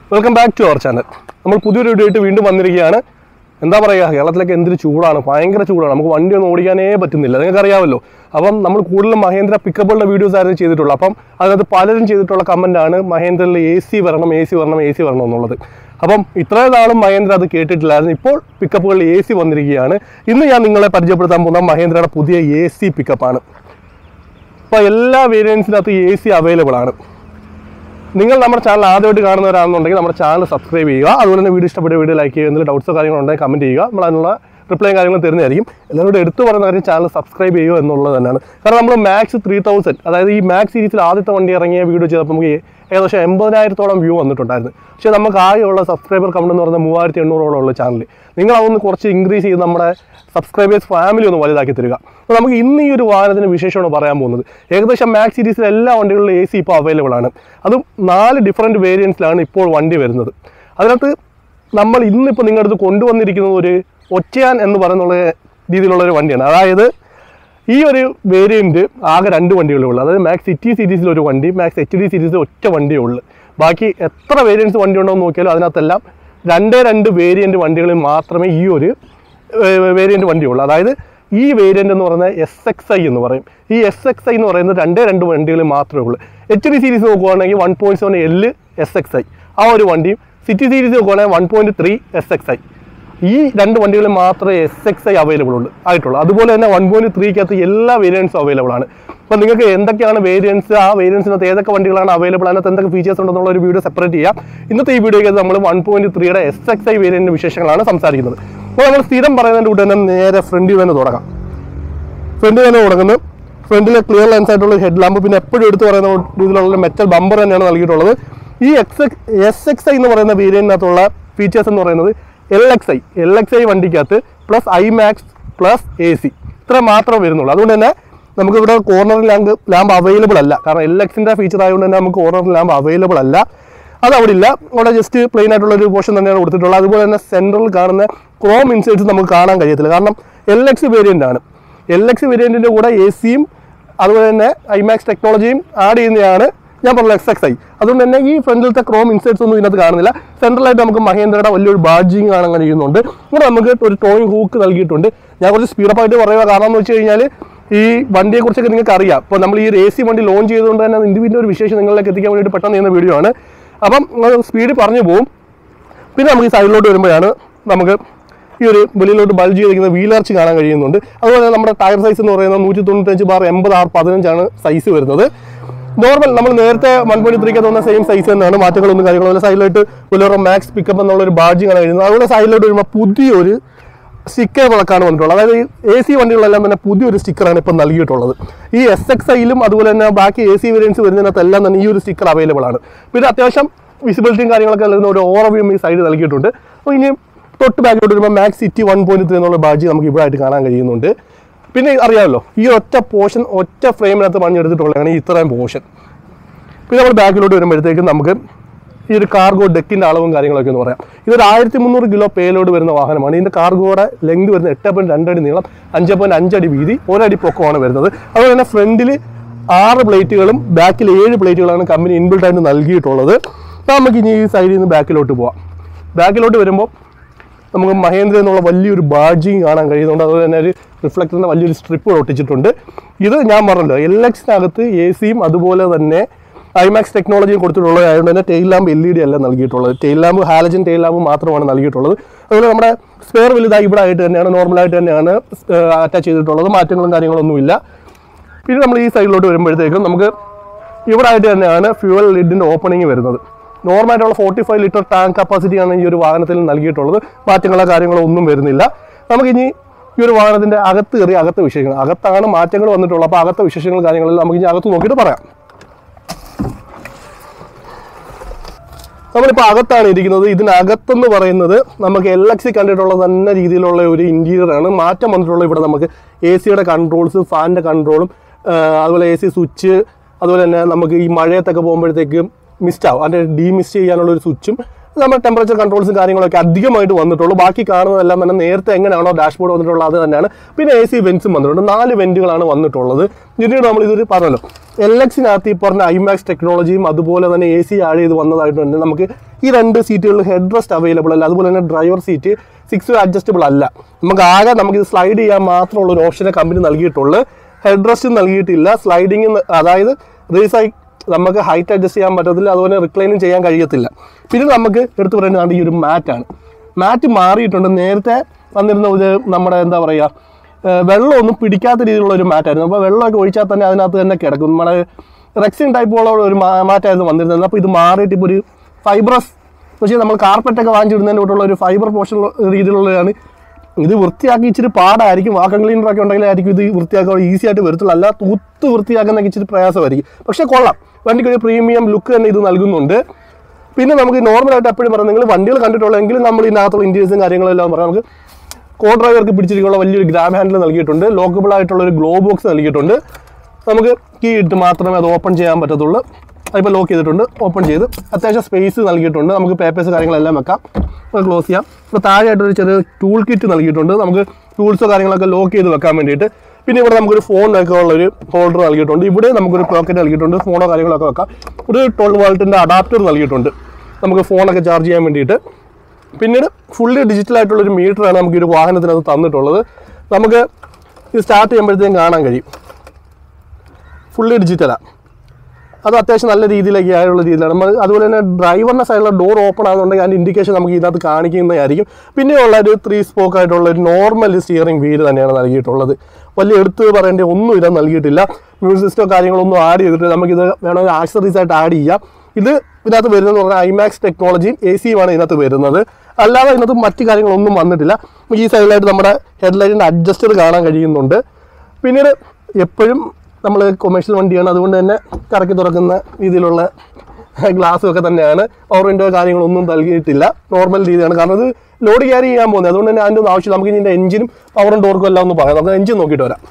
welcome back to our channel നമ്മൾ പുതിയൊരു video ആയിട്ട് വീണ്ടും വന്നിരിക്കുകയാണ് എന്താ പറയുക കേരളത്തിലൊക്കെ എന്തൊരു ചൂടാണ് ഭയങ്കര ചൂടാണ് നമുക്ക് വണ്ടി ഒന്നും ഓടിക്കാനേ പറ്റുന്നില്ല നിങ്ങൾക്ക് അറിയാമല്ലോ അപ്പം നമ്മൾ കൂടുതലും മഹേന്ദ്ര പിക്കപ്പുകളുടെ വീഡിയോസ് ആയിരുന്നു ചെയ്തിട്ടുള്ളത് അപ്പം അതിനകത്ത് പലരും ചെയ്തിട്ടുള്ള കമൻ്റ് ആണ് മഹേന്ദ്രയിൽ എ സി വരണം എ സി വരണം എ സി വരണം എന്നുള്ളത് അപ്പം ഇത്രയും നാളും മഹേന്ദ്ര അത് കേട്ടിട്ടില്ലായിരുന്നു ഇപ്പോൾ പിക്കപ്പുകളിൽ എ സി വന്നിരിക്കുകയാണ് ഇന്ന് ഞാൻ നിങ്ങളെ പരിചയപ്പെടുത്താൻ പോകുന്ന മഹേന്ദ്രയുടെ പുതിയ എ സി പിക്കപ്പാണ് അപ്പോൾ എല്ലാ വേരിയൻസിനകത്ത് എ സി അവൈലബിൾ ആണ് നിങ്ങൾ നമ്മുടെ ചാനൽ ആദ്യമായിട്ട് കാണുന്നവരാണെന്നുണ്ടെങ്കിൽ നമ്മുടെ ചാനൽ സബ്സ്ക്രൈബ് ചെയ്യുക അതുപോലെ തന്നെ വീഡിയോ ഇഷ്ടപ്പെട്ട വീഡിയോ ലൈക്ക് ചെയ്യുക എന്തെങ്കിലും ഡൗട്ട്സോ കാര്യങ്ങളോ ഉണ്ടെങ്കിൽ കമൻറ്റ് ചെയ്യുക നമ്മൾ അതിനുള്ള റിപ്ലൈയും കാര്യങ്ങളും തരുന്നതായിരിക്കും എല്ലാവരോടും എടുത്തു പറയുന്ന കാര്യം ചാനൽ സബ്സ്ക്രൈബ് ചെയ്യുക എന്നുള്ളത് തന്നെയാണ് കാരണം നമ്മൾ മാക്സ് ത്രീ തൗസൻഡ് അതായത് ഈ മാക്സ് സീരീസിൽ ആദ്യത്തെ വണ്ടി ഇറങ്ങിയ വീഡിയോ ചെയ്തപ്പോൾ നമുക്ക് ഏകദേശം എൺപതിനായിരത്തോളം വ്യൂ വന്നിട്ടുണ്ടായിരുന്നു പക്ഷേ നമുക്ക് ആകെയുള്ള സബ്സ്ക്രൈബർ കൗണ്ട് എന്ന് പറയുന്നത് മൂവായിരത്തി എണ്ണൂറോളം ഉള്ള ചാനൽ നിങ്ങൾ അതൊന്ന് കുറച്ച് ഇൻക്രീസ് ചെയ്ത് നമ്മുടെ സബ്സ്ക്രൈബേഴ്സ് ഫാമിലി ഒന്ന് വലുതാക്കി തരിക അപ്പോൾ നമുക്ക് ഇന്ന് ഈ ഒരു വാഹനത്തിന് വിശേഷമാണ് പറയാൻ പോകുന്നത് ഏകദേശം മാക്സ് സീരീസിലെ എല്ലാ വണ്ടികളിലും എ സി ഇപ്പോൾ അവൈലബിൾ ആണ് അതും നാല് ഡിഫറെൻറ്റ് വേരിയൻസിലാണ് ഇപ്പോൾ വണ്ടി വരുന്നത് അതിനകത്ത് നമ്മൾ ഇന്നിപ്പോൾ നിങ്ങളുടെ അടുത്ത് കൊണ്ടുവന്നിരിക്കുന്നത് ഒരു ഒറ്റയാൻ എന്ന് പറയുന്ന രീതിയിലുള്ള ഒരു വണ്ടിയാണ് അതായത് ഈ ഒരു വേരിയൻറ്റ് ആകെ രണ്ട് വണ്ടികളേ ഉള്ളൂ അതായത് മാക്സ് സിറ്റി സീരീസിൽ ഒരു വണ്ടി മാക്സ് എച്ച് ഡി സീരീസിൽ ഒറ്റ വണ്ടിയേ ഉള്ളൂ ബാക്കി എത്ര വേരിയൻസ് വണ്ടി ഉണ്ടോ എന്ന് നോക്കിയാലും അതിനകത്തെല്ലാം രണ്ടേ രണ്ട് വേരിയൻറ്റ് വണ്ടികളിൽ മാത്രമേ ഈ ഒരു വേരിയൻറ്റ് വണ്ടിയുള്ളൂ അതായത് ഈ വേരിയൻ്റ് എന്ന് പറയുന്നത് എസ് എക്സ് ഐ എന്ന് പറയും ഈ എസ് എക്സ് ഐ എന്ന് പറയുന്നത് രണ്ടേ രണ്ട് വണ്ടികളിൽ മാത്രമേ ഉള്ളൂ എച്ച് ഡി സീരീസ് നോക്കുവാണെങ്കിൽ one point seven L S X I ആ ഒരു വണ്ടിയും സിറ്റി സീരീസ് നോക്കുവാണെങ്കിൽ one point three S X I ഈ രണ്ട് വണ്ടികളിൽ മാത്രമേ എസ് എക്സ് ഐ അവൈലബിൾ ഉള്ളൂ ആയിട്ടുള്ളൂ അതുപോലെ തന്നെ വൺ പോയിന്റ് ത്രീക്കകത്ത് എല്ലാ വേരിയൻസും അവൈലബിൾ ആണ് അപ്പോൾ നിങ്ങൾക്ക് എന്തൊക്കെയാണ് വേരിയൻസ് ആ വേരിയൻസിനകത്ത് ഏതൊക്കെ വണ്ടികളാണ് അവൈലബിൾ അതിനകത്ത് എന്തൊക്കെ ഫീച്ചേഴ്സ് ഉണ്ടെന്നുള്ള ഒരു വീഡിയോ സെപ്പറേറ്റ് ചെയ്യാം ഇന്നത്തെ ഈ വീഡിയോയ്ക്ക് നമ്മൾ വൺ പോയിന്റ് ത്രീയുടെ എസ് എക്സ് ഐ വേരിയൻറ്റ് വിശേഷങ്ങളാണ് സംസാരിക്കുന്നത് അപ്പോൾ നമ്മൾ സ്ഥിരം പറയുന്നതിൻ്റെ കൂടെ തന്നെ നേരെ ഫ്രണ്ടിൽ തന്നെ തുടങ്ങാം ഫ്രണ്ടിൽ തന്നെ തുടങ്ങുന്നു ഫ്രണ്ടിൽ ക്ലിയർ ലെൻസ് ആയിട്ടുള്ള ഹെഡ് ലാമ്പ് പിന്നെ എപ്പോഴും എടുത്ത് പറയുന്ന രീതിയിലുള്ള മെറ്റൽ ബമ്പർ തന്നെയാണ് നൽകിയിട്ടുള്ളത് ഈ എക്സ് എസ് എക്സ് ഐ എന്ന് പറയുന്ന വേരിയൻറ്റിനകത്തുള്ള ഫീച്ചേഴ്സ് എന്ന് പറയുന്നത് L X I L X I വണ്ടിക്കകത്ത് plus I max plus A C ഇത്ര മാത്രമേ വരുന്നുള്ളൂ അതുകൊണ്ട് തന്നെ നമുക്ക് ഇവിടെ കോർണർ ലാമ്പ് ലാമ്പ് അവൈലബിൾ അല്ല കാരണം എൽ എക്സിൻ്റെ ഫീച്ചർ ആയതുകൊണ്ട് തന്നെ നമുക്ക് കോർണർ ലാമ്പ് അവൈലബിൾ അല്ല അത് അവിടെ ഇല്ല അവിടെ ജസ്റ്റ് പ്ലെയിൻ ആയിട്ടുള്ള ഒരു പോർഷൻ തന്നെയാണ് കൊടുത്തിട്ടുള്ളത് അതുപോലെ തന്നെ സെൻട്രൽ കാണുന്ന ക്രോം ഇൻസേർട്സ് നമുക്ക് കാണാൻ കഴിയത്തില്ല കാരണം എൽ എക്സ് വേരിയൻ്റ് ആണ് എൽ എക്സ് വേരിയൻറ്റിൻ്റെ കൂടെ എ സിയും അതുപോലെ തന്നെ ഐമാക്സ് ടെക്നോളജിയും ആഡ് ചെയ്യുന്നതാണ് ഞാൻ പറഞ്ഞ എക്സ് എക്സ് ഐ അതുകൊണ്ട് തന്നെ ഈ ഫ്രണ്ടിലത്തെ ക്രോം ഇൻസേർട്സ് ഒന്നും ഇതിനകത്ത് കാണുന്നില്ല സെൻട്രലായിട്ട് നമുക്ക് മഹേന്ദ്രയുടെ വലിയൊരു ബാഡ്ജിങ് കാണാൻ കഴിയുന്നുണ്ട് ഇവിടെ നമുക്ക് ഒരു ടോയിങ് ഹൂക്ക് നൽകിയിട്ടുണ്ട് ഞാൻ കുറച്ച് സ്പീഡപ്പ് ആയിട്ട് പറയുക കാരണം എന്ന് വെച്ച് കഴിഞ്ഞാൽ ഈ വണ്ടിയെക്കുറിച്ചൊക്കെ നിങ്ങൾക്ക് അറിയാം ഇപ്പോൾ നമ്മൾ ഈ എ സി വണ്ടി ലോഞ്ച് ചെയ്തുകൊണ്ട് തന്നെ ഇതിൻ്റെ ഒരു വിശേഷം നിങ്ങളിലേക്ക് എത്തിക്കാൻ വേണ്ടിയിട്ട് പെട്ടെന്ന് ചെയ്യുന്ന വീഡിയോ ആണ് അപ്പം സ്പീഡ് പറഞ്ഞു പോകും പിന്നെ നമുക്ക് ഈ സൈഡിലോട്ട് വരുമ്പോഴാണ് നമുക്ക് ഈ ഒരു വെളിയിലോട്ട് ബൾജ് ചെയ്തിരിക്കുന്ന വീലർച്ച് കാണാൻ കഴിയുന്നുണ്ട് അതുപോലെ തന്നെ നമ്മുടെ ടയർ സൈസ് എന്ന് പറയുന്നത് നൂറ്റി തൊണ്ണൂറ്റഞ്ച് ബാർ എൺപത് ആർ പതിനഞ്ചാണ് സൈസ് വരുന്നത് നോർമൽ നമ്മൾ നേരത്തെ വൺ പോയിന്റ് ത്രീക്ക് തോന്നുന്ന സെയിം സൈസ് തന്നെയാണ് മാറ്റങ്ങളൊന്നും കാര്യങ്ങളൊന്നും സൈഡിലോട്ട് ബുലറോ മാക്സ് പിക്കപ്പ് എന്നുള്ള ഒരു ബാഡ്ജ് കാണാൻ കഴിയുന്നത് അതുപോലെ സൈഡിലോട്ട് വരുമ്പോൾ പുതിയൊരു സ്റ്റിക്കർ വിളക്കാണ് വന്നിട്ടുള്ളത് അതായത് എ സി വണ്ടികളെല്ലാം തന്നെ പുതിയൊരു സ്റ്റിക്കറാണ് ഇപ്പം നൽകിയിട്ടുള്ളത് ഈ എസ് എക്സ് ഐയിലും അതുപോലെ തന്നെ ബാക്കി എ സി വേരിയൻസ് വരുന്നതിനകത്തെല്ലാം തന്നെ ഈ ഒരു സ്റ്റിക്കർ അവൈലബിൾ ആണ് പിന്നെ അത്യാവശ്യം വിസിബിലിറ്റിയും കാര്യങ്ങളൊക്കെ നൽകുന്ന ഒരു ഓറവ്യൂം ഈ സൈഡ് നൽകിയിട്ടുണ്ട് അപ്പോൾ ഇനി തൊട്ട് ബാക്കിലോട്ട് വരുമ്പോൾ max city one point three എന്നുള്ള ബാഡ്ജ് നമുക്ക് ഇവിടെ ആയിട്ട് കാണാൻ കഴിയുന്നുണ്ട് പിന്നെ അറിയാമല്ലോ ഈ ഒറ്റ പോർഷൻ ഒറ്റ ഫ്രെയിമിനകത്ത് പണിയെടുത്തിട്ടുള്ളതാണ് ഈ ഇത്രയും പോർഷൻ പിന്നെ നമ്മൾ ബാക്കിലോട്ട് വരുമ്പോഴത്തേക്കും നമുക്ക് ഈ ഒരു കാർഗോ ഡെക്കിൻ്റെ അളവും കാര്യങ്ങളൊക്കെ എന്ന് പറയാം ഇതൊരു ആയിരത്തി മുന്നൂറ് കിലോ പേലോഡ് വരുന്ന വാഹനമാണ് ഇതിൻ്റെ കാർഗോയുടെ ലെങ്ത് വരുന്നത് എട്ട് പോയിൻറ്റ് രണ്ടടി നീളം അഞ്ച് പോയിൻറ്റ് അഞ്ചടി വീതി ഒരടി പൊക്കമാണ് വരുന്നത് അതുപോലെ തന്നെ ഫ്രണ്ടിൽ ആറ് പ്ലേറ്റുകളും ബാക്കിൽ ഏഴ് പ്ലേറ്റുകളാണ് കമ്പനി ഇൻബിൽഡ് ആയിട്ട് നൽകിയിട്ടുള്ളത് അപ്പോൾ നമുക്ക് ഇനി ഈ സൈഡിൽ നിന്ന് ബാക്കിലോട്ട് പോവാം ബാക്കിലോട്ട് വരുമ്പോൾ നമുക്ക് മഹേന്ദ്ര എന്നുള്ള വലിയൊരു ബാഡ്ജിങ് കാണാൻ കഴിയുന്നുണ്ട് അതുപോലെ തന്നെ ഒരു റിഫ്ലക്ടറിൻ്റെ വലിയൊരു സ്ട്രിപ്പ് ഒട്ടിച്ചിട്ടുണ്ട് ഇത് ഞാൻ പറഞ്ഞല്ലോ എൽ എക്സിനകത്ത് എ സിയും അതുപോലെ തന്നെ ഐമാക്സ് ടെക്നോളജിയും കൊടുത്തിട്ടുള്ളത് ആയതുകൊണ്ട് തന്നെ tail lamp L E D അല്ല നൽകിയിട്ടുള്ളത് tail lamp halogen tail lamp മാത്രമാണ് നൽകിയിട്ടുള്ളത് അതുപോലെ നമ്മുടെ സ്പെയർ വലുതായി ഇവിടെ ആയിട്ട് തന്നെയാണ് നോർമലായിട്ട് തന്നെയാണ് അറ്റാച്ച് ചെയ്തിട്ടുള്ളത് മാറ്റങ്ങളും കാര്യങ്ങളൊന്നുമില്ല പിന്നെ നമ്മൾ ഈ സൈഡിലോട്ട് വരുമ്പോഴത്തേക്കും നമുക്ക് ഇവിടെ ആയിട്ട് തന്നെയാണ് ഫ്യൂവൽ ലിഡിൻ്റെ ഓപ്പണിംഗ് വരുന്നത് നോർമലായിട്ടുള്ള ഫോർട്ടി ഫൈവ് ലിറ്റർ ടാങ്ക് കപ്പാസിറ്റിയാണ് ഈ ഒരു വാഹനത്തിൽ നൽകിയിട്ടുള്ളത് മാറ്റങ്ങളോ കാര്യങ്ങളോ ഒന്നും വരുന്നില്ല നമുക്കിനി ഈ ഒരു വാഹനത്തിൻ്റെ അകത്ത് കയറി അകത്തെ വിശേഷങ്ങൾ അകത്താണ് മാറ്റങ്ങൾ വന്നിട്ടുള്ളത് അപ്പോൾ അകത്തെ വിശേഷങ്ങൾ കാര്യങ്ങളെല്ലാം നമുക്ക് ഇനി അകത്ത് നോക്കിയിട്ട് പറയാം നമ്മളിപ്പോൾ അകത്താണ് ഇരിക്കുന്നത് ഇതിനകത്തെന്ന് പറയുന്നത് നമുക്ക് എൽ എക്സി കണ്ടിട്ടുള്ള തന്നെ രീതിയിലുള്ള ഒരു ഇൻറ്റീരിയർ ആണ് മാറ്റം വന്നിട്ടുള്ള ഇവിടെ നമുക്ക് എ സിയുടെ കൺട്രോൾസ് ഫാനിൻ്റെ കൺട്രോളും അതുപോലെ എ സി സ്വിച്ച് അതുപോലെ തന്നെ നമുക്ക് ഈ മഴയത്തൊക്കെ പോകുമ്പോഴത്തേക്കും മിസ്റ്റ് ആവും അതിൻ്റെ ഡീമിസ്റ്റ് ചെയ്യാനുള്ള ഒരു സ്വിച്ചും നമ്മുടെ ടെമ്പറേച്ചർ കൺട്രോൾസും കാര്യങ്ങളൊക്കെ അധികമായിട്ട് വന്നിട്ടുള്ളൂ ബാക്കി കാണുന്നതെല്ലാം തന്നെ നേരത്തെ എങ്ങനെയാണോ ഡാഷ്ബോർഡ് വന്നിട്ടുള്ളത് അത് തന്നെയാണ് പിന്നെ എ സി വെൻസും വന്നിട്ടുണ്ട് നാല് വെന്റുകളാണ് വന്നിട്ടുള്ളത് പിന്നീട് നമ്മൾ ഇതൊരു പറഞ്ഞല്ലോ എൽ എക്സിനകത്ത് ഈ പറഞ്ഞ ഐമാക്സ് ടെക്നോളജിയും അതുപോലെ തന്നെ എ സി ആഡ് ചെയ്ത് വന്നതായിട്ട് തന്നെ നമുക്ക് ഈ രണ്ട് സീറ്റുകളിൽ ഹെഡ് റെസ്റ്റ് അവൈലബിൾ അല്ല അതുപോലെ തന്നെ ഡ്രൈവർ സീറ്റ് സിക്സ് അഡ്ജസ്റ്റബിൾ അല്ല നമുക്ക് ആകെ നമുക്ക് ഇത് സ്ലൈഡ് ചെയ്യാൻ മാത്രമുള്ള ഒരു ഓപ്ഷനെ കമ്പനി നൽകിയിട്ടുള്ളൂ ഹെഡ് റെസ്റ്റ് നൽകിയിട്ടില്ല സ്ലൈഡിങ് അതായത് റീസൈ നമുക്ക് ഹൈറ്റ് അഡ്ജസ്റ്റ് ചെയ്യാൻ പറ്റത്തില്ല അതുപോലെ റിക്ലൈനും ചെയ്യാൻ കഴിയത്തില്ല പിന്നെ നമുക്ക് എടുത്തു പറയുന്നത് ഈ ഒരു മാറ്റാണ് മാറ്റ് മാറിയിട്ടുണ്ട് നേരത്തെ വന്നിരുന്ന ഒരു നമ്മുടെ എന്താ പറയുക ഏഹ് വെള്ളമൊന്നും പിടിക്കാത്ത രീതിയിലുള്ള ഒരു മാറ്റായിരുന്നു അപ്പോൾ വെള്ളമൊക്കെ ഒഴിച്ചാൽ തന്നെ അതിനകത്ത് തന്നെ കിടക്കും നമ്മുടെ റെക്സിൻ ടൈപ്പുള്ള ഒരു മാ- മാറ്റായിരുന്നു വന്നിരുന്നത് അപ്പോൾ ഇത് മാറിയിട്ട് ഇപ്പോൾ ഒരു ഫൈബ്രസ് പക്ഷേ നമ്മൾ കാർപ്പറ്റൊക്കെ വാങ്ങിച്ചിടുന്നതിൻ്റെ കൂട്ടുള്ള ഒരു ഫൈബർ പോർഷൻ രീതിയിലുള്ളതാണ് ഇത് വൃത്തിയാക്കി ഇച്ചിരി പാടായിരിക്കും വാക്കം ക്ലീനറൊക്കെ ഉണ്ടെങ്കിലായിരിക്കും ഇത് വൃത്തിയാക്കാൻ ഈസി ആയിട്ട് വരത്തുള്ളൂ അല്ല തൂത്ത് വൃത്തിയാക്കുന്നതൊക്കെ ഇച്ചിരി പ്രയാസമായിരിക്കും പക്ഷേ കൊള്ളാം വണ്ടിക്ക് ഒരു പ്രീമിയം ലുക്ക് തന്നെ ഇത് നൽകുന്നുണ്ട് പിന്നെ നമുക്ക് നോർമലായിട്ട് എപ്പോഴും പറയാം നിങ്ങൾ വണ്ടികൾ കണ്ടിട്ടുള്ളെങ്കിലും നമ്മൾ ഇതിനകത്തുള്ള ഇൻറ്റീരിയേഴ്സും കാര്യങ്ങളെല്ലാം പറയാം നമുക്ക് കോ ഡ്രൈവർക്ക് പിടിച്ചിരിക്കാനുള്ള വലിയൊരു ഗ്രാം ഹാൻഡിൽ നൽകിയിട്ടുണ്ട് ലോക്കബിൾ ആയിട്ടുള്ള ഒരു ഗ്ലോ ബോക്സ് നൽകിയിട്ടുണ്ട് നമുക്ക് കീ ഇട്ട് മാത്രമേ അത് ഓപ്പൺ ചെയ്യാൻ പറ്റത്തുള്ളൂ അതിപ്പോൾ ലോക്ക് ചെയ്തിട്ടുണ്ട് ഓപ്പൺ ചെയ്ത് അത്യാവശ്യം സ്പേസ് നൽകിയിട്ടുണ്ട് നമുക്ക് പേപ്പേഴ്സ് കാര്യങ്ങളെല്ലാം വെക്കാം ക്ലോസ് ചെയ്യാം ഇപ്പോൾ താഴെയായിട്ടൊരു ചെറിയ ടൂൾ കിറ്റ് നൽകിയിട്ടുണ്ട് നമുക്ക് ടൂൾസോ കാര്യങ്ങളൊക്കെ ലോക്ക് ചെയ്ത് വെക്കാൻ വേണ്ടിയിട്ട് പിന്നെ ഇവിടെ നമുക്കൊരു ഫോൺ ഒക്കെ ഉള്ള ഒരു ഹോൾഡർ നൽകിയിട്ടുണ്ട് ഇവിടെ നമുക്കൊരു പോക്കറ്റ് നൽകിയിട്ടുണ്ട് ഫോണോ കാര്യങ്ങളൊക്കെ വെക്കാം ഒരു ട്വൽവ് വോൾട്ടിൻ്റെ അഡാപ്റ്റർ നൽകിയിട്ടുണ്ട് നമുക്ക് ഫോണൊക്കെ ചാർജ് ചെയ്യാൻ വേണ്ടിയിട്ട് പിന്നീട് ഫുള്ളി ഡിജിറ്റൽ ആയിട്ടുള്ള ഒരു മീറ്ററാണ് നമുക്ക് ഈ ഒരു വാഹനത്തിനകത്ത് തന്നിട്ടുള്ളത് നമുക്ക് ഇത് സ്റ്റാർട്ട് ചെയ്യുമ്പോഴത്തേക്കും കാണാൻ കഴിയും ഫുള്ളി ഡിജിറ്റലാണ് അത് അത്യാവശ്യം നല്ല രീതിയിലേക്ക് ആയുള്ള രീതിയിലാണ് നമ്മൾ അതുപോലെ തന്നെ ഡ്രൈവറിൻ്റെ സൈഡിലുള്ള ഡോർ ഓപ്പൺ ആകുന്നുണ്ടെങ്കിൽ അതിൻ്റെ ഇൻഡിക്കേഷൻ നമുക്ക് ഇതിനകത്ത് കാണിക്കുന്നതായിരിക്കും പിന്നെയുള്ള ഒരു ത്രീ സ്പോക്ക് ആയിട്ടുള്ള ഒരു നോർമൽ സ്റ്റിയറിംഗ് വീല് തന്നെയാണ് നൽകിയിട്ടുള്ളത് വലിയ എടുത്ത് പറയേണ്ട ഒന്നും ഇത് നൽകിയിട്ടില്ല മ്യൂസിക് സിസ്റ്റോ കാര്യങ്ങളൊന്നും ആഡ് ചെയ്തിട്ട് നമുക്കിത് വേണമെങ്കിൽ ആക്സറീസ് ആയിട്ട് ആഡ് ചെയ്യാം ഇത് ഇതിനകത്ത് വരുന്നതെന്ന് പറഞ്ഞാൽ ഐമാക്സ് ടെക്നോളജിയും എ സിയുമാണ് ഇതിനകത്ത് വരുന്നത് അല്ലാതെ ഇതിനകത്ത് മറ്റു കാര്യങ്ങളൊന്നും വന്നിട്ടില്ല ഈ സൈഡിലായിട്ട് നമ്മുടെ ഹെഡ്ലൈറ്റിൻ്റെ അഡ്ജസ്റ്റർ കാണാൻ കഴിയുന്നുണ്ട് പിന്നീട് എപ്പോഴും നമ്മൾ കൊമേഴ്ഷ്യൽ വണ്ടിയാണ് അതുകൊണ്ട് തന്നെ കറക്കി തുറക്കുന്ന രീതിയിലുള്ള ഗ്ലാസ്സും ഒക്കെ തന്നെയാണ് പവർ വിൻഡോ കാര്യങ്ങളൊന്നും നൽകിയിട്ടില്ല നോർമൽ രീതിയാണ് കാരണം ഇത് ലോഡ് ക്യാരി ചെയ്യാൻ പോകുന്നത് അതുകൊണ്ട് തന്നെ അതിൻ്റെ ഒന്നും ആവശ്യമില്ല നമുക്ക് ഇതിൻ്റെ എഞ്ചിനും പവറും ടോർക്കും എല്ലാം ഒന്ന് പറയാം നമുക്ക് എഞ്ചിൻ നോക്കിയിട്ട് വരാം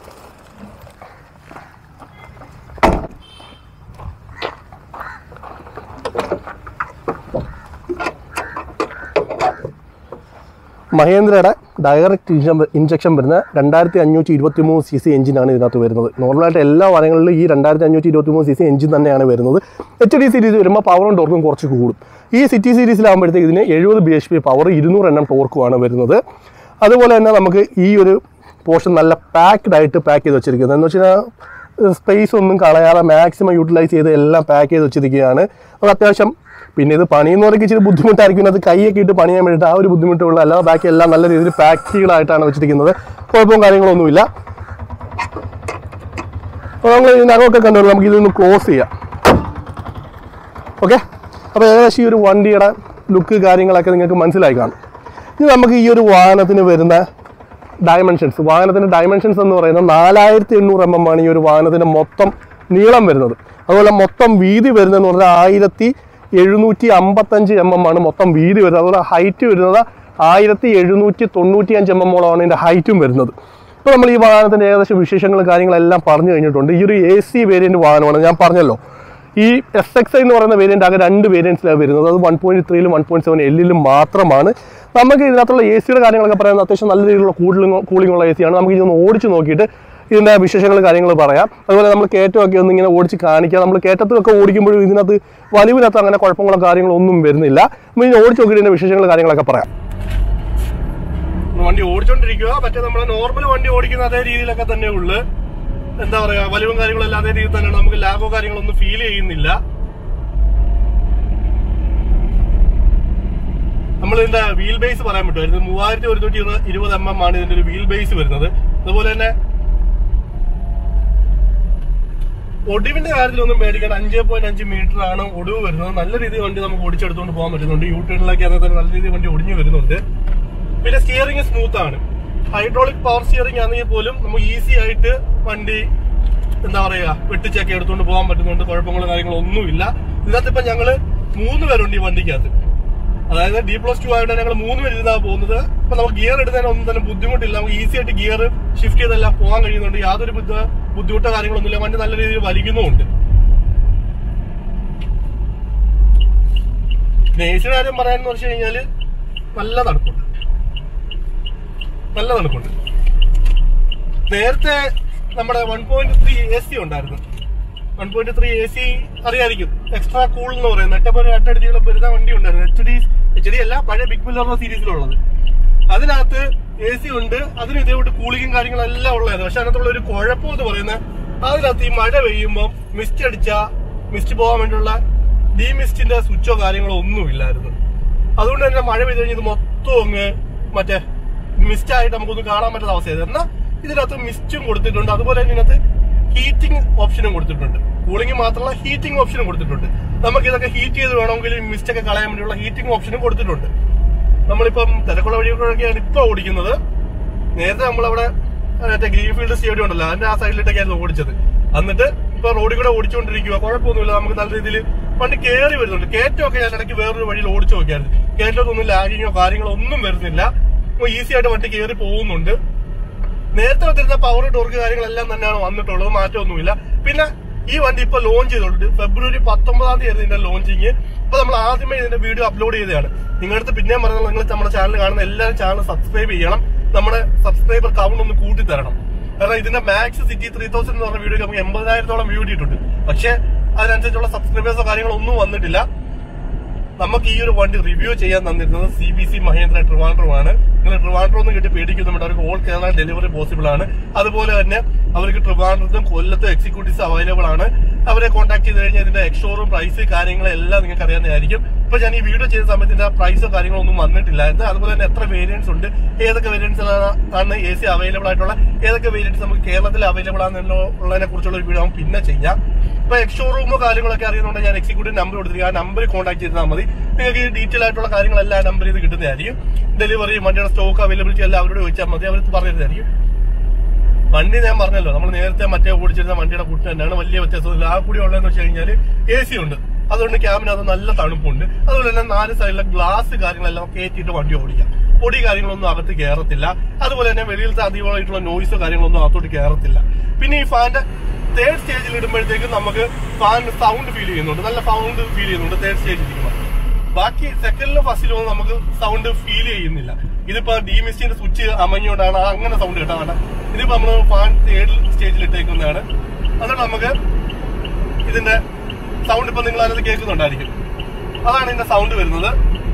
മഹേന്ദ്രയുടെ ഡയറക്റ്റ് ഇഞ്ചക്ഷൻ വരുന്ന രണ്ടായിരത്തി അഞ്ഞൂറ്റി ഇരുപത്തി മൂന്ന് സി സി എഞ്ചിനാണ് ഇതിനകത്ത് വരുന്നത് നോർമലായിട്ട് എല്ലാ വാഹനങ്ങളിലും ഈ രണ്ടായിരത്തി അഞ്ഞൂറ്റി ഇരുപത്തി മൂന്ന് സി സി എഞ്ചിൻ തന്നെയാണ് വരുന്നത് എച്ച് ഡി സീരീസ് വരുമ്പോൾ പവറും ടോർക്കും കുറച്ച് കൂടും ഈ സിറ്റി സീരീസിലാകുമ്പോഴത്തേക്ക് ഇതിന് എഴുപത് ബി എച്ച് പി പവർ ഇരുന്നൂറ് എണ്ണം ടോർക്കുമാണ് വരുന്നത് അതുപോലെ തന്നെ നമുക്ക് ഈ ഒരു പോർഷൻ നല്ല പാക്ഡ് ആയിട്ട് പാക്ക് ചെയ്ത് വെച്ചിരിക്കുന്നത് എന്ന് വെച്ചാൽ സ്പേസ് ഒന്നും കളയാതെ മാക്സിമം യൂട്ടിലൈസ് ചെയ്ത് എല്ലാം പാക്ക് ചെയ്ത് വെച്ചിരിക്കുകയാണ് അത് അത്യാവശ്യം പിന്നെ ഇത് പണിയുന്നവർക്ക് ഇച്ചിരി ബുദ്ധിമുട്ടായിരിക്കും അത് കൈയൊക്കെ ഇട്ട് പണിയാൻ വേണ്ടിയിട്ട് ആ ഒരു ബുദ്ധിമുട്ടുള്ള അല്ലാതെ ബാക്കി എല്ലാം നല്ല രീതിയിൽ പാക്കുകളായിട്ടാണ് വെച്ചിരിക്കുന്നത് കുഴപ്പവും കാര്യങ്ങളൊന്നുമില്ല അപ്പോൾ നമ്മൾ ഇതിനകമൊക്കെ കണ്ടുകൊണ്ട് നമുക്ക് ഇതൊന്ന് ക്ലോസ് ചെയ്യാം ഓക്കെ അപ്പോൾ ഏകദേശം ഈ ഒരു വണ്ടിയുടെ ലുക്ക് കാര്യങ്ങളൊക്കെ നിങ്ങൾക്ക് മനസ്സിലായി കാണും ഇനി നമുക്ക് ഈ ഒരു വാഹനത്തിന് വരുന്ന ഡയമെൻഷൻസ് വാഹനത്തിൻ്റെ ഡയമെൻഷൻസ് എന്ന് പറയുന്നത് നാലായിരത്തി എണ്ണൂറ് എം എം ആണ് ഈ ഒരു വാഹനത്തിൻ്റെ മൊത്തം നീളം വരുന്നത് അതുപോലെ മൊത്തം വീതി വരുന്നതെന്ന് പറഞ്ഞാൽ ആയിരത്തി എഴുന്നൂറ്റി അമ്പത്തഞ്ച് എം എം ആണ് മൊത്തം വീതി വരുന്നത് അതുപോലെ ഹൈറ്റ് വരുന്നത് ആയിരത്തി എഴുന്നൂറ്റി തൊണ്ണൂറ്റി അഞ്ച് എം എമ്മോളമാണ് ഇതിൻ്റെ ഹൈറ്റും വരുന്നത് ഇപ്പോൾ നമ്മൾ ഈ വാഹനത്തിൻ്റെ ഏകദേശം വിശേഷങ്ങളും കാര്യങ്ങളെല്ലാം പറഞ്ഞു കഴിഞ്ഞിട്ടുണ്ട് ഈ ഒരു എ സി വേരിയൻറ്റ് വാഹനമാണ് ഞാൻ പറഞ്ഞല്ലോ ഈ എസ് എക്സ് എന്ന് പറയുന്ന വേരിയൻ്റ് ആകെ രണ്ട് വേരിയൻസിലാണ് വരുന്നത് അത് വൺ പോയിന്റ് ത്രീയിലും വൺ പോയിന്റ് സെവൻ എല്ലിലും മാത്രമാണ് നമുക്ക് ഇതിനകത്തുള്ള എ സിയുടെ കാര്യങ്ങളൊക്കെ പറയുന്നത് അത്യാവശ്യം നല്ല രീതിയിലുള്ള കൂളിംഗ് കൂളിംഗ് ഉള്ള എ സിയാണ് നമുക്ക് ഇതൊന്ന് ഓടിച്ച് നോക്കിയിട്ട് ഇതിൻ്റെ വിശേഷങ്ങൾ കാര്യങ്ങൾ പറയാം അതുപോലെ നമ്മൾ കയറ്റമൊക്കെ ഒന്ന് ഇങ്ങനെ ഓടിച്ച് കാണിക്കാം നമ്മൾ കയറ്റത്തിലൊക്കെ ഓടിക്കുമ്പോഴും ഇതിനകത്ത് വലിവിനകത്ത് അങ്ങനെ കുഴപ്പങ്ങളോ കാര്യങ്ങളോ ഒന്നും വരുന്നില്ല നമ്മൾ ഇനി ഓടിച്ച് നോക്കിയിട്ട് ഇതിൻ്റെ വിശേഷങ്ങൾ കാര്യങ്ങളൊക്കെ പറയാം വണ്ടി ഓടിച്ചോണ്ടിരിക്കുക മറ്റേ നമ്മളെ നോർമൽ വണ്ടി ഓടിക്കുന്ന അതേ രീതിയിലൊക്കെ തന്നെ ഉള്ളു എന്താ പറയാ വലിവും കാര്യങ്ങളും എല്ലാം അതേ രീതിയിൽ തന്നെയാണ് നമുക്ക് ലാഗോ കാര്യങ്ങളൊന്നും ഫീൽ ചെയ്യുന്നില്ല നമ്മൾ ഇതിന്റെ വീൽ ബേസ് പറയാൻ പറ്റുമായിരുന്നു മൂവായിരത്തി ഒരുന്നൂറ്റി ഇരുപത് എം എം ആണ് ഇതിന്റെ ഒരു വീൽ ബേസ് വരുന്നത് അതുപോലെ തന്നെ ഒടിവിന്റെ കാര്യത്തിലൊന്നും പേടിക്കേണ്ട അഞ്ച് പോയിന്റ് അഞ്ച് മീറ്റർ ആണ് ഒടിവ് വരുന്നത് നല്ല രീതിയിൽ വണ്ടി നമുക്ക് ഓടിച്ചെടുത്തുകൊണ്ട് പോകാൻ പറ്റുന്നുണ്ട് യൂട്ടേണിലൊക്കെ അതിനകത്ത് നല്ല രീതിയിൽ വണ്ടി ഒടിഞ്ഞു വരുന്നുണ്ട് പിന്നെ സ്റ്റിയറിംഗ് സ്മൂത്ത് ആണ് ഹൈഡ്രോളിക് പവർ സ്റ്റിയറിംഗ് ആണെങ്കിൽ പോലും നമുക്ക് ഈസി ആയിട്ട് വണ്ടി എന്താ പറയാ വെട്ടിച്ചൊക്കെ എടുത്തുകൊണ്ട് പോകാൻ പറ്റുന്നുണ്ട് കുഴപ്പങ്ങളും കാര്യങ്ങളും ഒന്നുമില്ല ഇതിനകത്ത് ഇപ്പൊ ഞങ്ങള് മൂന്ന് പേരുണ്ട് ഈ വണ്ടിക്കകത്ത് അതായത് ഡി പ്ലസ് ടു ആയിട്ട് ഞങ്ങൾ മൂന്ന് പേര് ഇരുന്നാ പോകുന്നത് ഇപ്പൊ നമുക്ക് ഗിയർ എടുത്തതിന് ഒന്നും തന്നെ ബുദ്ധിമുട്ടില്ല നമുക്ക് ഈസി ആയിട്ട് ഗിയർ ഷിഫ്റ്റ് ചെയ്തെല്ലാം പോകാൻ കഴിയുന്നുണ്ട് യാതൊരു ബുദ്ധ- ബുദ്ധിമുട്ടോ കാര്യങ്ങളൊന്നുമില്ല വണ്ടി നല്ല രീതിയിൽ വലിക്കുന്നുമുണ്ട് പിന്നെ എ സിയുടെ കാര്യം പറയാന്ന് വെച്ച് കഴിഞ്ഞാല് നല്ല തണുപ്പുണ്ട് നല്ല തണുപ്പുണ്ട് നേരത്തെ നമ്മുടെ one point three A C ഉണ്ടായിരുന്നു one point three A C അറിയായിരിക്കും എക്സ്ട്രാ കൂൾ എന്ന് പറയുന്നത് എട്ടപ്പോൾ എട്ടടിച്ചുള്ള വരുന്ന വണ്ടി ഉണ്ടായിരുന്നു എച്ച് ഡി എച്ച് ഡി അല്ല പഴയ ബിഗ് ബില്ലറിന്റെ സീരീസിലുള്ളത് അതിനകത്ത് എ സി ഉണ്ട് അതിന് ഇതേപോട്ട് കൂളിങ്ങും കാര്യങ്ങളെല്ലാം ഉള്ളതായിരുന്നു പക്ഷെ അതിനകത്തുള്ള ഒരു കുഴപ്പം എന്ന് പറയുന്നത് അതിനകത്ത് ഈ മഴ പെയ്യുമ്പോൾ മിസ്റ്റ് അടിച്ച മിസ്റ്റ് പോകാൻ വേണ്ടിയുള്ള ഡി മിസ്റ്റിന്റെ സ്വിച്ചോ കാര്യങ്ങളോ ഒന്നും ഇല്ലായിരുന്നു അതുകൊണ്ട് തന്നെ മഴ പെയ്ത് കഴിഞ്ഞ് ഇത് മൊത്തം അങ്ങ് മറ്റേ മിസ്റ്റ് ആയിട്ട് നമുക്കൊന്നും കാണാൻ പറ്റാത്ത അവസ്ഥയായിരുന്നു എന്നാൽ ഇതിനകത്ത് മിസ്റ്റും കൊടുത്തിട്ടുണ്ട് അതുപോലെ തന്നെ ഇതിനകത്ത് ഹീറ്റിംഗ് ഓപ്ഷനും കൊടുത്തിട്ടുണ്ട് കൂളിംഗ് മാത്രമല്ല ഹീറ്റിംഗ് ഓപ്ഷനും കൊടുത്തിട്ടുണ്ട് നമുക്ക് ഇതൊക്കെ ഹീറ്റ് ചെയ്ത് വേണമെങ്കിൽ മിസ്റ്റ് ഒക്കെ കളയാൻ വേണ്ടിയുള്ള ഹീറ്റിംഗ് ഓപ്ഷനും കൊടുത്തിട്ടുണ്ട് നമ്മളിപ്പം തിരക്കുള്ള വഴികളൊക്കെയാണ് ഇപ്പൊ ഓടിക്കുന്നത് നേരത്തെ നമ്മളവിടെ ആ, മറ്റേ ഗ്രീൻഫീൽഡ് സ്റ്റേഡിയം ഉണ്ടല്ലോ അതിന്റെ ആ സൈഡിലിട്ടൊക്കെയായിരുന്നു ഓടിച്ചത് എന്നിട്ട് ഇപ്പൊ റോഡിൽ കൂടെ ഓടിച്ചുകൊണ്ടിരിക്കുക കുഴപ്പമൊന്നുമില്ല നമുക്ക് നല്ല രീതിയിൽ വണ്ടി കയറി വരുന്നുണ്ട് കയറ്റമൊക്കെ ഞാൻ ഇടയ്ക്ക് വേറൊരു വഴിയിൽ ഓടിച്ചു നോക്കിയായിരുന്നു കയറ്റത്തൊന്നും ലാഗിങ്ങോ കാര്യങ്ങളോ ഒന്നും വരുന്നില്ല ഈസി ആയിട്ട് വണ്ടി കയറി പോകുന്നുണ്ട് നേരത്തെ വന്നിരുന്ന പവർ ടോർക്ക് കാര്യങ്ങളെല്ലാം തന്നെയാണ് വന്നിട്ടുള്ളത് മാറ്റമൊന്നുമില്ല പിന്നെ ഈ വണ്ടി ഇപ്പൊ ലോഞ്ച് ചെയ്തിട്ടുണ്ട് ഫെബ്രുവരി പത്തൊമ്പതാം തീയതി ഇതിന്റെ ലോഞ്ചിങ് ഇപ്പൊ നമ്മൾ ആദ്യമേ ഇതിന്റെ വീഡിയോ അപ്ലോഡ് ചെയ്തതാണ് നിങ്ങളുടെ പിന്നെയും പറഞ്ഞാൽ നിങ്ങൾ നമ്മുടെ ചാനൽ കാണുന്ന എല്ലാവരും ചാനൽ സബ്സ്ക്രൈബ് ചെയ്യണം നമ്മുടെ സബ്സ്ക്രൈബർ കൗണ്ട് ഒന്ന് കൂട്ടി തരണം കാരണം ഇതിന്റെ മാക്സ് സിറ്റി ത്രീ തൗസൻഡ് എന്ന് പറഞ്ഞ വീഡിയോ നമുക്ക് എൺപതിനായിരത്തോളം വ്യൂ ഇട്ടിട്ടുണ്ട് പക്ഷെ അതിനനുസരിച്ചുള്ള സബ്സ്ക്രൈബേഴ്സോ കാര്യങ്ങളോ ഒന്നും വന്നിട്ടില്ല നമുക്ക് ഈ ഒരു വണ്ടി റിവ്യൂ ചെയ്യാൻ തന്നിരുന്നത് C B C Mahindra Trivandrum ആണ് നിങ്ങൾ ട്രിവാൻഡ്രം ഒന്ന് കിട്ടി പേടിക്കുന്നുണ്ട് അവർക്ക് ഓൾ കേരള ഡെലിവറി പോസിബിൾ ആണ് അതുപോലെ തന്നെ അവർക്ക് ട്രിവാൻഡ്രത്തും കൊല്ലത്തും എക്സിക്യൂട്ടീവ്സ് അവൈലബിൾ ആണ് അവരെ കോൺടാക്ട് ചെയ്ത് കഴിഞ്ഞാൽ ഇതിന്റെ എക്സ്ഷോറും പ്രൈസ് കാര്യങ്ങളെല്ലാം നിങ്ങൾക്ക് അറിയാവുന്നതായിരിക്കും ഇപ്പൊ ഞാൻ ഈ വീഡിയോ ചെയ്ത സമയത്ത് ഇതിന്റെ പ്രൈസോ കാര്യങ്ങളോ ഒന്നും വന്നിട്ടില്ലായിരുന്നു അതുപോലെ തന്നെ എത്ര വേരിയൻസ് ഉണ്ട് ഏതൊക്കെ വേരിയൻസ് ആണ് എ സി അവൈലബിൾ ആയിട്ടുള്ള ഏതൊക്കെ വേരിയൻസ് നമുക്ക് കേരളത്തിൽ അവൈലബിൾ ആണെന്നുള്ളതിനെ കുറിച്ചുള്ള ഒരു വീഡിയോ നമുക്ക് പിന്നെ ചെയ്യാം ഇപ്പൊ എക്സ് ഷോറൂമോ കാര്യങ്ങളൊക്കെ അറിയുന്നുണ്ടെങ്കിൽ ഞാൻ എക്സിക്യൂട്ടീവ് നമ്പർ കൊടുത്തിരിക്കും ആ നമ്പറിൽ കോൺടാക്ട് ചെയ്താൽ മതി നിങ്ങൾക്ക് ഈ ഡീറ്റെയിൽ ആയിട്ടുള്ള കാര്യങ്ങളെല്ലാം ആ നമ്പറിൽ നിന്ന് കിട്ടുന്നതായിരിക്കും ഡെലിവറി വണ്ടിയുടെ സ്റ്റോക്ക് അവൈലബിലിറ്റി എല്ലാം അവരോട് ചോദിച്ചാൽ മതി അവർ പറഞ്ഞിരുന്നതായിരിക്കും വണ്ടി ഞാൻ പറഞ്ഞല്ലോ നമ്മൾ നേരത്തെ മറ്റേ ഓടിച്ചിരുന്ന വണ്ടിയുടെ കൂട്ട് തന്നെയാണ് വലിയ വ്യത്യാസമില്ല ആ കൂടി ഉള്ളതെന്ന് വെച്ച് കഴിഞ്ഞാൽ എ സി ഉണ്ട് അതുകൊണ്ട് ക്യാബിനകത്ത് നല്ല തണുപ്പുണ്ട് അതുപോലെ തന്നെ നാല് സൈഡിലെ ഗ്ലാസ് കാര്യങ്ങളെല്ലാം കയറ്റിയിട്ട് വണ്ടി ഓടിക്കാം പൊടി കാര്യങ്ങളൊന്നും അകത്ത് കയറത്തില്ല അതുപോലെ തന്നെ വെളിയിലത്തെ അധികമായിട്ടുള്ള നോയ്സോ കാര്യങ്ങളൊന്നും അകത്തോട്ട് കയറത്തില്ല പിന്നെ ഈ ഫാന്റെ തേർഡ് സ്റ്റേജിൽ ഇടുമ്പോഴത്തേക്കും നമുക്ക് ഫാൻ സൗണ്ട് ഫീൽ ചെയ്യുന്നുണ്ട് നല്ല സൗണ്ട് ഫീൽ ചെയ്യുന്നുണ്ട് തേർഡ് സ്റ്റേജിൽ ഇരിക്കുമ്പോൾ ബാക്കി സെക്കൻഡിലും ഫസ്റ്റിലും നമുക്ക് സൗണ്ട് ഫീൽ ചെയ്യുന്നില്ല ഇതിപ്പോ ഡിമിസ്റ്റിന്റെ സ്വിച്ച് അമഞ്ഞോണ്ടാണ് ആ അങ്ങനെ സൗണ്ട് കിട്ടാണ് ഇതിപ്പോ നമ്മൾ ഫാൻ തേർഡ് സ്റ്റേജിൽ ഇട്ടേക്കുന്നതാണ് അതുകൊണ്ട് നമുക്ക് ഇതിന്റെ സൗണ്ട് ഇപ്പൊ നിങ്ങൾ അതിനകത്ത് കേൾക്കുന്നുണ്ടായിരിക്കും അതാണ് ഇതിന്റെ സൗണ്ട് വരുന്നത്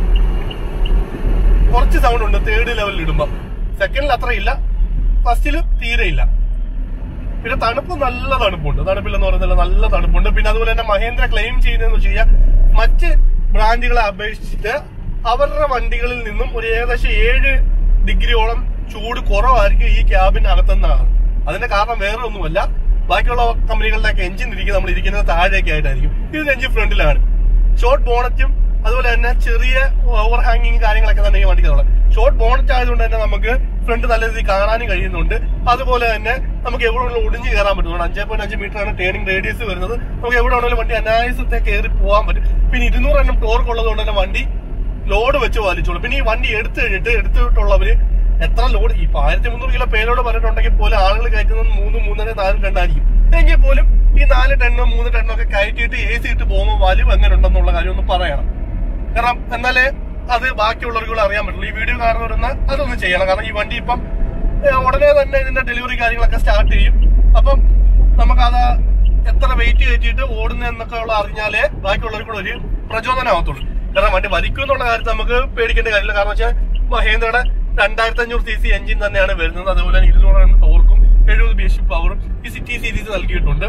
കുറച്ച് സൗണ്ട് ഉണ്ട് തേർഡ് ലെവലിൽ ഇടുമ്പോ സെക്കൻഡിൽ അത്ര ഇല്ല ഫസ്റ്റിൽ തീരെ ഇല്ല പിന്നെ തണുപ്പ് നല്ല തണുപ്പുണ്ട് തണുപ്പില്ലെന്ന് പറയുന്നില്ല നല്ല തണുപ്പുണ്ട് പിന്നെ അതുപോലെ തന്നെ മഹേന്ദ്ര ക്ലെയിം ചെയ്യുന്നതെന്ന് വെച്ച് കഴിഞ്ഞാൽ മറ്റ് ബ്രാൻഡുകളെ അപേക്ഷിച്ചിട്ട് അവരുടെ വണ്ടികളിൽ നിന്നും ഒരു ഏകദേശം ഏഴ് ഡിഗ്രിയോളം ചൂട് കുറവായിരിക്കും ഈ ക്യാബിനകത്തുനിന്നാണ് അതിന്റെ കാരണം വേറെ ഒന്നുമല്ല ബാക്കിയുള്ള കമ്പനികളുടെയൊക്കെ എഞ്ചിൻ ഇരിക്കുന്നത് നമ്മൾ ഇരിക്കുന്നത് താഴേക്ക് ആയിട്ടായിരിക്കും ഇത് എഞ്ചിൻ ഫ്രണ്ടിലാണ് ഷോർട്ട് ബോണറ്റും അതുപോലെ തന്നെ ചെറിയ ഓവർ ഹാങ്ങിങ് കാര്യങ്ങളൊക്കെ തന്നെ ഈ വണ്ടിക്കുള്ളത് ഷോർട്ട് ബോണറ്റ് ആയതുകൊണ്ട് തന്നെ നമുക്ക് ഫ്രണ്ട് നല്ല രീതിയിൽ കാണാനും കഴിയുന്നുണ്ട് അതുപോലെ തന്നെ നമുക്ക് എവിടെ വേണമെങ്കിലും ഒടിഞ്ഞു കയറാൻ പറ്റുന്നുണ്ട് അഞ്ചേ പോയിന്റ് അഞ്ച് മീറ്റർ ആണ് ടേണിംഗ് റേഡിയസ് വരുന്നത് നമുക്ക് എവിടെ വേണമെങ്കിലും വണ്ടി അനായാസത്തെ കയറി പോകാൻ പറ്റും പിന്നെ ഇരുന്നൂറ് എണ്ണം ടോർക്ക് ഉള്ളത് കൊണ്ട് തന്നെ വണ്ടി ലോഡ് വെച്ച് വലിച്ചോളും പിന്നെ ഈ വണ്ടി എടുത്തു കഴിഞ്ഞിട്ട് എടുത്തിട്ടുള്ളവര് എത്ര ലോഡ് ഇപ്പൊ ആയിരത്തി മുന്നൂറ് കിലോ പേലോട് പറഞ്ഞിട്ടുണ്ടെങ്കിൽ പോലും ആളുകൾ കയറ്റുന്നത് മൂന്ന് മൂന്നര നാല് ടണ്ണായിരിക്കും എങ്കിൽ പോലും ഈ നാല് ടണ്ണോ മൂന്ന് ടണ്ണോ ഒക്കെ കയറ്റിയിട്ട് എ സി ഇട്ട് പോകുമ്പോൾ വലിവ് എങ്ങനെ ഉണ്ടെന്നുള്ള കാര്യം ഒന്ന് പറയണം കാരണം എന്നാലേ അത് ബാക്കിയുള്ളവർക്ക് കൂടെ അറിയാൻ പറ്റുള്ളൂ ഈ വീഡിയോ കാണുന്നവരൊന്ന് അതൊന്ന് ചെയ്യണം കാരണം ഈ വണ്ടി ഇപ്പം ഏഹ്, ഉടനെ തന്നെ ഇതിന്റെ ഡെലിവറി കാര്യങ്ങളൊക്കെ സ്റ്റാർട്ട് ചെയ്യും അപ്പം നമുക്കത് എത്ര വെയിറ്റ് കയറ്റിയിട്ട് ഓടുന്നതെന്നൊക്കെ ഉള്ള അറിഞ്ഞാലേ ബാക്കിയുള്ളവർക്ക് കൂടെ ഒരു പ്രചോദനമാകത്തുള്ളൂ കാരണം വണ്ടി വലിക്കും എന്നുള്ള കാര്യത്തിൽ നമുക്ക് പേടിക്കേണ്ട കാര്യമില്ല കാരണം വെച്ചാൽ മഹേന്ദ്രയുടെ രണ്ടായിരത്തി അഞ്ഞൂറ് സി സി എഞ്ചിൻ തന്നെയാണ് വരുന്നത് അതുപോലെ തന്നെ ഇരുന്നൂറ് എണ്ണം ടോർക്കും എഴുപത് ബി എച്ച് പവറും ഈ സിറ്റി സീരീസ് നൽകിയിട്ടുണ്ട്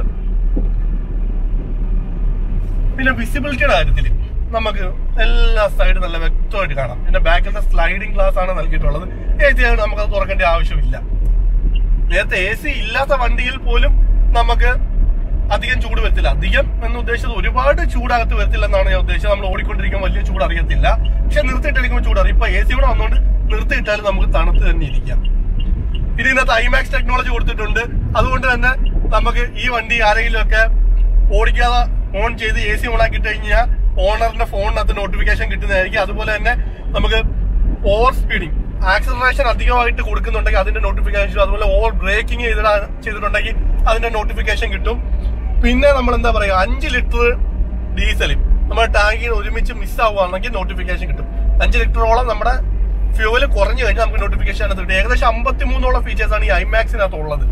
പിന്നെ വിസിബിലിറ്റിയുടെ കാര്യത്തിൽ നമുക്ക് എല്ലാ സൈഡും നല്ല വ്യക്തമായിട്ട് കാണാം പിന്നെ ബാക്കിലത്തെ സ്ലൈഡിംഗ് ഗ്ലാസ് ആണ് നൽകിയിട്ടുള്ളത് എ സി ആയിട്ട് നമുക്കത് തുറക്കേണ്ട ആവശ്യമില്ല നേരത്തെ എ സി ഇല്ലാത്ത വണ്ടിയിൽ പോലും നമുക്ക് അധികം ചൂട് വരത്തില്ല അധികം എന്ന് ഉദ്ദേശിച്ചത് ഒരുപാട് ചൂടകത്ത് വരത്തില്ല എന്നാണ് ഞാൻ ഉദ്ദേശിച്ചത് നമ്മൾ ഓടിക്കൊണ്ടിരിക്കുമ്പോൾ വലിയ ചൂട് അറിയത്തില്ല പക്ഷെ നിർത്തിയിട്ടിരിക്കുമ്പോൾ ചൂടറിയും ഇപ്പൊ എ സി കൂടെ വന്നുകൊണ്ട് നിർത്തിയിട്ടാലും നമുക്ക് തണുത്ത് തന്നെ ഇരിക്കാം പിന്നെ ഇതിനകത്ത് ഐമാക്സ് ടെക്നോളജി കൊടുത്തിട്ടുണ്ട് അതുകൊണ്ട് തന്നെ നമുക്ക് ഈ വണ്ടി ആരെങ്കിലും ഒക്കെ ഓടിക്കാതെ ഓൺ ചെയ്ത് എ സി ഓൺ ആക്കി കഴിഞ്ഞാൽ ഓണറിന്റെ ഫോണിനകത്ത് നോട്ടിഫിക്കേഷൻ കിട്ടുന്നതായിരിക്കും അതുപോലെ തന്നെ നമുക്ക് ഓവർ സ്പീഡിങ് ആക്സലറേഷൻ അധികമായിട്ട് കൊടുക്കുന്നുണ്ടെങ്കിൽ അതിന്റെ നോട്ടിഫിക്കേഷൻ അതുപോലെ ഓവർ ബ്രേക്കിംഗ് ചെയ്തിടാ ചെയ്തിട്ടുണ്ടെങ്കിൽ അതിന്റെ നോട്ടിഫിക്കേഷൻ കിട്ടും പിന്നെ നമ്മൾ എന്താ പറയാ അഞ്ച് ലിറ്റർ ഡീസൽ നമ്മുടെ ടാങ്കിൽ ഒരുമിച്ച് മിസ് ആവുകയാണെങ്കിൽ നോട്ടിഫിക്കേഷൻ കിട്ടും അഞ്ച് ലിറ്ററോളം നമ്മുടെ ഫ്യൂവൽ കുറഞ്ഞു കഴിഞ്ഞാൽ നമുക്ക് നോട്ടിഫിക്കേഷൻ അതിനകത്ത് കിട്ടും ഏകദേശം അമ്പത്തി മൂന്നോളം ഫീച്ചേഴ്സ് ആണ് ഈ ഐമാക്സിനകത്ത് ഉള്ളത്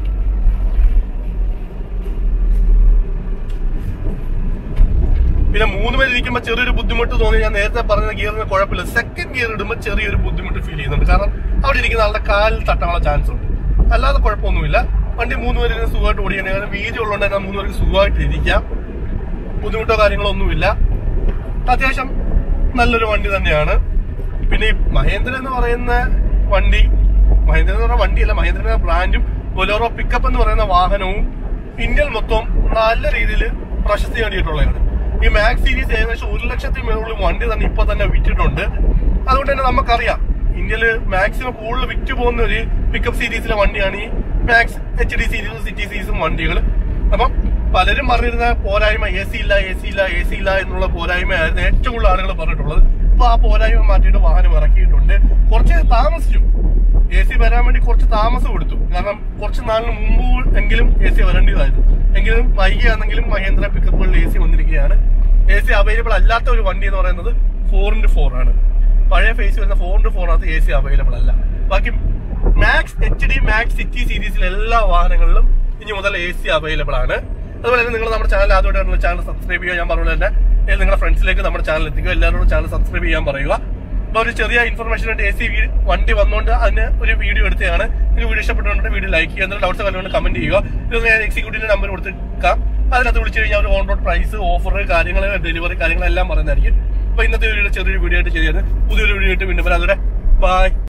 പിന്നെ മൂന്ന് പേര് ഇരിക്കുമ്പോൾ ചെറിയൊരു ബുദ്ധിമുട്ട് തോന്നി ഞാൻ നേരത്തെ പറഞ്ഞ ഗിയറിന് കുഴപ്പമില്ല സെക്കൻഡ് ഗിയർ ഇടുമ്പോൾ ചെറിയൊരു ബുദ്ധിമുട്ട് ഫീൽ ചെയ്യുന്നുണ്ട് കാരണം അവിടെ ഇരിക്കുന്ന ആളുടെ കാലിൽ തട്ടാനുള്ള ചാൻസ് ഉണ്ട് അല്ലാതെ കുഴപ്പമൊന്നുമില്ല വണ്ടി മൂന്ന് പേര് ഇരുന്ന് സുഖമായിട്ട് ഓടിക്കണേ കാരണം വീതി ഉള്ളതുകൊണ്ട് തന്നെ മൂന്ന് പേർക്ക് സുഖമായിട്ട് ഇരിക്കാം ബുദ്ധിമുട്ടോ കാര്യങ്ങളോ ഒന്നുമില്ല അത്യാവശ്യം നല്ലൊരു വണ്ടി തന്നെയാണ് പിന്നെ ഈ മഹേന്ദ്ര എന്ന് പറയുന്ന വണ്ടി മഹേന്ദ്ര എന്ന് പറയുന്ന വണ്ടിയല്ല മഹേന്ദ്ര ബ്രാൻഡും ബൊലോറോ പിക്കപ്പ് എന്ന് പറയുന്ന വാഹനവും ഇന്ത്യയിൽ മൊത്തം നല്ല രീതിയിൽ പ്രശസ്തി നേടിയിട്ടുള്ളതാണ് ഈ മാക്സ് സീരീസ് ഏകദേശം ഒരു ലക്ഷത്തി മേളിൽ വണ്ടി തന്നെ ഇപ്പൊ തന്നെ വിറ്റിട്ടുണ്ട് അതുകൊണ്ട് തന്നെ നമുക്കറിയാം ഇന്ത്യയിൽ മാക്സിമം കൂടുതൽ വിറ്റ് പോകുന്ന ഒരു പിക്കപ്പ് സീരീസിലെ വണ്ടിയാണ് ഈ മാക്സ് എച്ച് ഡി സീരീസും സിറ്റി സീരീസും വണ്ടികൾ അപ്പം പലരും പറഞ്ഞിരുന്ന പോരായ്മ എ സി ഇല്ല എ സി ഇല്ല എ സി ഇല്ല എന്നുള്ള പോരായ്മയായിരുന്നു ഏറ്റവും കൂടുതൽ ആളുകൾ പറഞ്ഞിട്ടുള്ളത് അപ്പൊ ആ പോരായ്മ മാറ്റിയിട്ട് വാഹനം ഇറക്കിയിട്ടുണ്ട് കുറച്ച് താമസിച്ചു എ സി വരാൻ വേണ്ടി കുറച്ച് താമസം എടുത്തു കാരണം കുറച്ച് നാളിന് മുമ്പ് എങ്കിലും എ സി വരേണ്ടതായിരുന്നു എങ്കിലും വൈകിയാണെങ്കിലും മഹേന്ദ്ര പിക്കപ്പുകളിൽ എ സി വന്നിരിക്കുകയാണ് എ സി അവൈലബിൾ അല്ലാത്ത ഒരു വണ്ടി എന്ന് പറയുന്നത് ഫോർ ഇൻറ്റു ഫോർ ആണ് പഴയ ഫേസ് വരുന്ന ഫോർ ഇൻറ്റു ഫോറിനകത്ത് എ സി അവൈലബിൾ അല്ല ബാക്കി max H D max city സീരീസിലെ എല്ലാ വാഹനങ്ങളിലും ഇനി മുതൽ എ സി അവൈലബിൾ ആണ് അതുപോലെ തന്നെ നിങ്ങൾ നമ്മുടെ ചാനൽ ആദ്യമായിട്ടാണ് ചാനൽ സബ്സ്ക്രൈബ് ചെയ്യുക ഞാൻ പറഞ്ഞ തന്നെ ഏ, നിങ്ങളുടെ ഫ്രണ്ട്സിലേക്ക് നമ്മുടെ ചാനൽ എത്തിക്കുക എല്ലാവരോടും ചാനൽ സബ്സ്ക്രൈബ് ചെയ്യാൻ പറയുക അപ്പൊ ഒരു ചെറിയ ഇൻഫർമേഷൻ ആയിട്ട് എ സി വണ്ടി വന്നുകൊണ്ട് അതിന് ഒരു വീഡിയോ എടുത്തതാണ് ഈ വീഡിയോ ഇഷ്ടപ്പെട്ടുകൊണ്ട് വീഡിയോ ലൈക്ക് ചെയ്യുക എന്നുള്ള ഡൗട്ട്സ് കണ്ടുകൊണ്ട് കമന്റ് ചെയ്യുക ഇത് ഞാൻ എക്സിക്യൂട്ടീവിന്റെ നമ്പർ കൊടുത്തേക്കാം അതിനകത്ത് വിളിച്ചു കഴിഞ്ഞാൽ ഒരു ഓൺ റോഡ് പ്രൈസ് ഓഫർ കാര്യങ്ങൾ ഡെലിവറി കാര്യങ്ങളെല്ലാം പറയുന്നതായിരിക്കും അപ്പൊ ഇന്നത്തെ വീഡിയോ ചെറിയൊരു വീഡിയോ ആയിട്ട് ചെയ്തത് പുതിയൊരു വീഡിയോ ആയിട്ട് വീണ്ടും വരാം അതുവരെ ബൈ